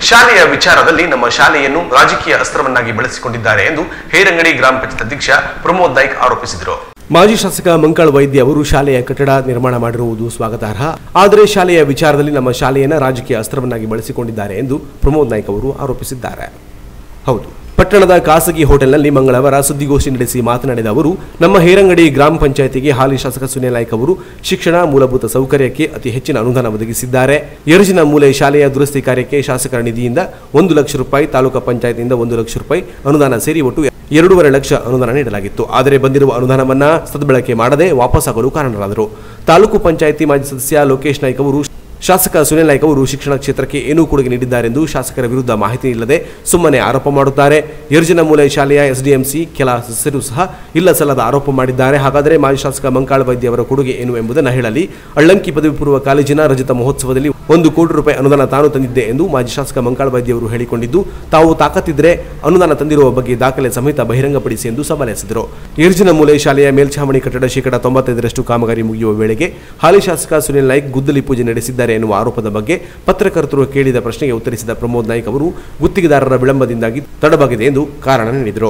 ಶಾಲೆಯ ವಿಚಾರದಲ್ಲಿ ನಮ್ಮ ಶಾಲೆಯನ್ನು ರಾಜಕೀಯ ಅಸ್ತ್ರವನ್ನಾಗಿ ಬಳಸಿಕೊಂಡಿದ್ದಾರೆ ಎಂದು ಹೇರಂಗಡಿ ಗ್ರಾಮ ಪಂಚಾಯತ್ ಅಧ್ಯಕ್ಷ ಪ್ರಮೋದ್ ನಾಯ್ಕ್ ಆರೋಪಿಸಿದರು ಮಾಜಿ ಶಾಸಕ ಮಂಕಾಳ್ ವೈದ್ಯ ಅವರು ಶಾಲೆಯ ಕಟ್ಟಡ ನಿರ್ಮಾಣ ಮಾಡಿರುವುದು ಸ್ವಾಗತಾರ್ಹ ಆದರೆ ಶಾಲೆಯ ವಿಚಾರದಲ್ಲಿ ನಮ್ಮ ಶಾಲೆಯನ್ನು ರಾಜಕೀಯ ಅಸ್ತ್ರವನ್ನಾಗಿ ಬಳಸಿಕೊಂಡಿದ್ದಾರೆ ಎಂದು ಪ್ರಮೋದ್ ನಾಯ್ಕ್ ಅವರು ಆರೋಪಿಸಿದ್ದಾರೆ ಹೌದು ಪಟ್ಟಣದ ಖಾಸಗಿ ಹೋಟೆಲ್ನಲ್ಲಿ ಮಂಗಳವಾರ ಸುದ್ದಿಗೋಷ್ಠಿ ನಡೆಸಿ ಮಾತನಾಡಿದ ಅವರು ನಮ್ಮ ಹೇರಂಗಡಿ ಗ್ರಾಮ ಪಂಚಾಯತಿಗೆ ಹಾಲಿ ಶಾಸಕ ಸುನಿಲ್ ನಾಯ್ಕ್ ಅವರು ಶಿಕ್ಷಣ ಮೂಲಭೂತ ಸೌಕರ್ಯಕ್ಕೆ ಅತಿ ಹೆಚ್ಚಿನ ಅನುದಾನ ಒದಗಿಸಿದ್ದಾರೆ ಯರಜಿನ ಮೂಲೆ ಶಾಲೆಯ ದುರಸ್ತಿ ಕಾರ್ಯಕ್ಕೆ ಶಾಸಕರ ನಿಧಿಯಿಂದ ಒಂದು ಲಕ್ಷ ರೂಪಾಯಿ ತಾಲೂಕು ಪಂಚಾಯತಿಯಿಂದ ಒಂದು ಲಕ್ಷ ರೂಪಾಯಿ ಅನುದಾನ ಸೇರಿ ಒಟ್ಟು ಎರಡೂವರೆ ಲಕ್ಷ ಅನುದಾನ ನೀಡಲಾಗಿತ್ತು ಆದರೆ ಬಂದಿರುವ ಅನುದಾನವನ್ನ ಸದ್ಬಳಕೆ ಮಾಡದೆ ವಾಪಸ್ಸಾಗಲು ಕಾರಣರಾದರು ತಾಲೂಕು ಪಂಚಾಯಿತಿ ಮಾಜಿ ಸದಸ್ಯ ಲೋಕೇಶ್ ನಾಯ್ಕ್ ಅವರು ಶಾಸಕ ಸುನಿಲ್ ನಾಯ್ಕ್ ಅವರು ಶಿಕ್ಷಣ ಕ್ಷೇತ್ರಕ್ಕೆ ಏನೂ ಕೊಡುಗೆ ನೀಡಿದ್ದಾರೆಂದು ಶಾಸಕರ ವಿರುದ್ಧ ಮಾಹಿತಿ ಇಲ್ಲದೆ ಸುಮ್ಮನೆ ಆರೋಪ ಮಾಡುತ್ತಾರೆ ಯರ್ಜನ ಮೂಲೆ ಶಾಲೆಯ ಎಸ್ಡಿಎಂಸಿ ಕೆಲ ಸದಸ್ಯರು ಸಹ ಇಲ್ಲ ಸಲ್ಲದ ಆರೋಪ ಮಾಡಿದ್ದಾರೆ ಹಾಗಾದರೆ ಮಾಜಿ ಶಾಸಕ ಮಂಕಾಳ ವೈದ್ಯ ಅವರ ಕೊಡುಗೆ ಏನು ಎಂಬುದನ್ನು ಹೇಳಲಿ ಅಳ್ಳಂಕಿ ಪದವಿ ಪೂರ್ವ ಕಾಲೇಜಿನ ರಜತ ಮಹೋತ್ಸವದಲ್ಲಿ ಒಂದು ಕೋಟಿ ರೂಪಾಯಿ ಅನುದಾನ ತಾನು ತಂದಿದ್ದೆ ಎಂದು ಮಾಜಿ ಶಾಸಕ ಮಂಕಾಳ ವೈದ್ಯ ಅವರು ಹೇಳಿಕೊಂಡಿದ್ದು ತಾವು ತಾಕತ್ತಿದ್ರೆ ಅನುದಾನ ತಂದಿರುವ ಬಗ್ಗೆ ದಾಖಲೆ ಸಮೇತ ಬಹಿರಂಗಪಡಿಸಿ ಎಂದು ಸವಾಲೆಸೆದರು ಯರ್ಜಿನ ಮೂಲೆ ಶಾಲೆಯ ಮೇಲ್ಛಾವಣಿ ಕಟ್ಟಡ ಶೇಕಡ ತೊಂಬತ್ತೈದರಷ್ಟು ಕಾಮಗಾರಿ ಮುಗಿಯುವ ವೇಳೆಗೆ ಹಾಲಿ ಶಾಸಕ ಸುನಿಲ್ ನಾಯ್ಕ್ ಗುದ್ದಲಿ ಪೂಜೆ ನಡೆಸಿದ್ದಾರೆ ಎನ್ನುವ ಆರೋಪದ ಬಗ್ಗೆ ಪತ್ರಕರ್ತರು ಕೇಳಿದ ಪ್ರಶ್ನೆಗೆ ಉತ್ತರಿಸಿದ ಪ್ರಮೋದ್ ನಾಯ್ಕ್ ಅವರು ಗುತ್ತಿಗೆದಾರರ ವಿಳಂಬದಿಂದಾಗಿ ತಡವಾಗಿದೆ ಎಂದು ಕಾರಣ ನೀಡಿದರು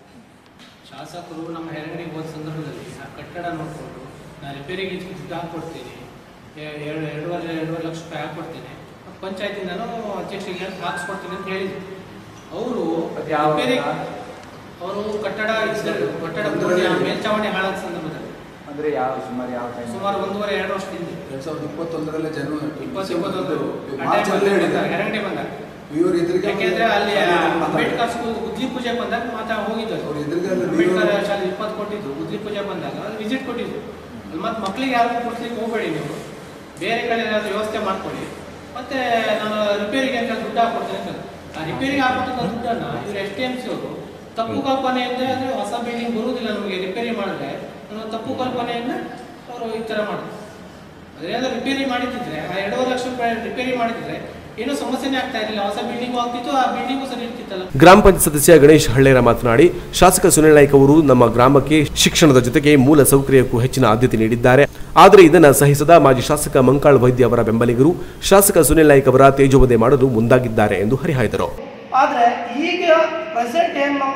ಶಾಸಕರು ನಮ್ಮ ಹೆರಂಗಡಿ ಹೋದ ಸಂದರ್ಭದಲ್ಲಿ ಆ ಕಟ್ಟಡ ನೋಡಿಕೊಂಡು ನಾನು ರಿಪೇರಿಗೆ ಇಷ್ಟು ದುಡ್ಡು ಹಾಕ್ಕೊಡ್ತೀನಿ ಎ- ಎರಡು ಎರಡೂವರೆ ಎರಡೂವರೆ ಲಕ್ಷ ರೂಪಾಯಿ ಹಾಕ್ಕೊಡ್ತೀನಿ ಪಂಚಾಯತಿಂದನೂ ಅಧ್ಯಕ್ಷರಿಗೆ ಹಾಕ್ಸ್ಕೊಡ್ತೀನಿ ಅಂತ ಹೇಳಿದ್ರು ಅವರು ರಿಪೇರಿ ಅವರು ಕಟ್ಟಡ ಇದ್ದರು ಕಟ್ಟಡ ಪೂರ್ತಿ ಆ ಮೇಲ್ಚಾವಣಿ ಹಾಳಾದ ಸಂದರ್ಭದಲ್ಲಿ ಅಂದ್ರೆ ಯಾವ ಸುಮಾರು ಯಾವ ಟೈಮ್ ಸುಮಾರು ಒಂದೂವರೆ ಎರಡು ವರ್ಷದಿಂದ ಎರಡ್ ಸಾವಿರದ ಇಪ್ಪತ್ತೊಂದರಲ್ಲೇ ಜನವರಿ ಇಪ್ಪತ್ತು ಇಪ್ಪತ್ತೊಂದು ಮಾರ್ಚ್ ಅಲ್ಲೇ ಹೇಳಿದ್ದಾರೆ ಹೆರಂಗಡಿ ಬಂದಾಗ ಇವರು ಎದುರಿಗೆ ಯಾಕೆಂದ್ರೆ ಅಲ್ಲಿ ಅಂಬೇಡ್ಕರ್ ಸ್ಕೂಲ್ ಗುದ್ಲಿ ಪೂಜೆ ಬಂದಾಗ ಮಾತಾ ಹೋಗಿದ್ದಾರೆ ಅವ್ರ ಎದುರಿಗೆ ಅಲ್ಲಿ ಅಂಬೇಡ್ಕರ್ ಬೀರು- ಶಾಲೆ ಇಪ್ಪತ್ತು ಕೊಟ್ಟಿದ್ದು ಗುದ್ಲಿ ಪೂಜೆ ಬಂದಾಗ ಅಲ್ಲಿ ವಿಸಿಟ್ ಕೊಟ್ಟಿದ್ದು ಅಲ್ಲಿ ಮತ್ತೆ ಮಕ್ಳಿಗೆ ಯಾರು ಕೊಡ್ಲಿಕ್ಕೆ ಹೋಗಬೇಡಿ ನೀವು ಬೇರೆ ಕಡೆ ಏನಾದ್ರು ವ್ಯವಸ್ಥೆ ಮಾಡ್ಕೊಳ್ಳಿ ಮತ್ತೆ ನಾನು ರಿಪೇರಿಗೆ ಅಂತ ದುಡ್ಡು ಹಾಕೊಡ್ತೇನೆ ಅಂತ ಆ ರಿಪೇರಿಗೆ ಹಾಕೊಟ್ಟಂತ ದುಡ್ಡನ್ನ ಇವ್ರು ಎಸ್ ಟಿ ಎಂ ಸಿ ಅವರು ತಪ್ಪು ಕಲ್ಪನೆಯಿಂದ ಅಂದ್ರೆ ಹೊಸ ಬಿಲ್ಡಿಂಗ್ ಬರುವುದಿಲ್ಲ ನಮಗೆ ರಿಪೇರಿ ಮಾಡಿದ್ರೆ ಅನ್ನೋ ತಪ್ಪು ಕಲ್ಪನೆಯನ್ನ ಅವರು ಈ ತರ ಮಾಡಿದ್ರು ಅದೇನಾದ್ರು ರಿಪೇರಿ ಮಾಡಿದ್ರೆ ಆ ಎರಡೂವರೆ ಲಕ್ಷ ರೂಪಾಯಿ ರಿಪೇರಿ ಮಾಡಿದ್ರೆ ಏನೂ ಸಮಸ್ಯೆನೇ ಆಗ್ತಾ ಇರಲಿಲ್ಲ ಹೊಸ ಬಿಲ್ಡಿಂಗ್ ಆಗ್ತಿತ್ತು ಆ ಬಿಲ್ಡಿಂಗು ಸರಿ ಇರ್ತಿತ್ತಲ್ಲ ಗ್ರಾಮ ಪಂಚಾಯತ್ ಸದಸ್ಯ ಗಣೇಶ್ ಹಳ್ಳೇರ ಮಾತನಾಡಿ ಶಾಸಕ ಸುನಿಲ್ ನಾಯ್ಕ್ ಅವರು ನಮ್ಮ ಗ್ರಾಮಕ್ಕೆ ಶಿಕ್ಷಣದ ಜೊತೆಗೆ ಮೂಲ ಸೌಕರ್ಯಕ್ಕೂ ಹೆಚ್ಚಿನ ಆದ್ಯತೆ ನೀಡಿದ್ದಾರೆ ಆದರೆ ಇದನ್ನು ಸಹಿಸದ ಮಾಜಿ ಶಾಸಕ ಮಂಕಾಳ್ ವೈದ್ಯ ಅವರ ಬೆಂಬಲಿಗರು ಶಾಸಕ ಸುನಿಲ್ ನಾಯ್ಕ್ ಅವರ ತೇಜೋವಧೆ ಮಾಡಲು ಮುಂದಾಗಿದ್ದಾರೆ ಎಂದು ಹರಿಹಾಯ್ದರು ಆದರೆ ಈಗ ಪ್ರೆಸೆಂಟ್ ಏನು ನಮ್ಮ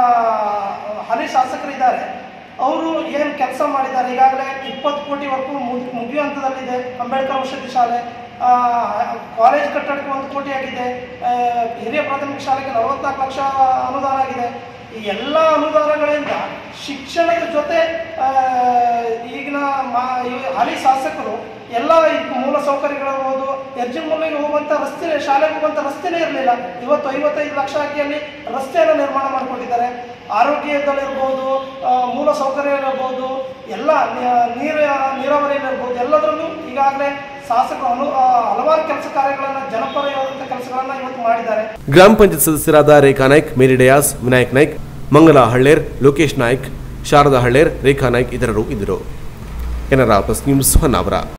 ಹಾಲಿ ಶಾಸಕರಿದ್ದಾರೆ ಅವರು ಏನು ಕೆಲಸ ಮಾಡಿದ್ದಾರೆ ಈಗಾಗಲೇ ಇಪ್ಪತ್ತು ಕೋಟಿವರೆಗೂ ಮುಗಿ ಮುಗಿಯೋ ಹಂತದಲ್ಲಿದೆ ಅಂಬೇಡ್ಕರ್ ವಸತಿ ಶಾಲೆ ಆ, ಕಾಲೇಜ್ ಕಟ್ಟಡಕ್ಕೆ ಒಂದು ಕೋಟಿ ಆಗಿದೆ ಆ, ಹಿರಿಯ ಪ್ರಾಥಮಿಕ ಶಾಲೆಗೆ ನಲವತ್ನಾಲ್ಕು ಲಕ್ಷ ಅನುದಾನ ಆಗಿದೆ ಈ ಎಲ್ಲ ಅನುದಾನಗಳಿಂದ ಶಿಕ್ಷಣದ ಜೊತೆ ಆ, ಈಗಿನ ಮಾ ಈ ಹಾಲಿ ಶಾಸಕರು ಎಲ್ಲ ಈ ಮೂಲ ಸೌಕರ್ಯಗಳಿರ್ಬೋದು ಎರ್ಜಿನ್ ಮೂಲೆಗೆ ಹೋಗುವಂಥ ರಸ್ತೆ ಶಾಲೆಗೆ ಹೋಗುವಂಥ ರಸ್ತೆನೇ ಇರಲಿಲ್ಲ ಇವತ್ತು ಐವತ್ತೈದು ಲಕ್ಷ ಹಾಕಿ ಅಲ್ಲಿ ರಸ್ತೆಯನ್ನು ನಿರ್ಮಾಣ ಮಾಡಿಕೊಟ್ಟಿದ್ದಾರೆ ಆರೋಗ್ಯದಲ್ಲಿರ್ಬೋದು ಆ, ಮೂಲ ಸೌಕರ್ಯ ಇರ್ಬೋದು ಎಲ್ಲ ನಿ- ನೀರ ನೀರಾವರಿಯಲ್ಲಿರ್ಬೋದು ಎಲ್ಲದರಲ್ಲೂ ಈಗಾಗಲೇ ಶಾಸಕರು ಅನು ಆ, ಹಲವಾರು ಕೆಲಸ ಕಾರ್ಯಗಳನ್ನು ಜನಪರವಾದಂಥ ಕೆಲಸಗಳನ್ನು ಇವತ್ತು ಮಾಡಿದ್ದಾರೆ ಗ್ರಾಮ ಪಂಚಾಯತ್ ಸದಸ್ಯರಾದ ರೇಖಾ ನಾಯ್ಕ್ ಮೇರಿ ಡಯಾಸ್ ವಿನಾಯಕ್ ನಾಯ್ಕ್ ಮಂಗಲ ಹಳ್ಳೇರ್ ಲೋಕೇಶ್ ನಾಯ್ಕ್ ಶಾರದಾ ಹಳ್ಳೇರ್ ರೇಖಾ ನಾಯ್ಕ್ ಇತರರು ಇದ್ದರು ಕೆನರಾ ಪ್ಲಸ್ ನ್ಯೂಸ್ ಹೊನ್ನಾವರ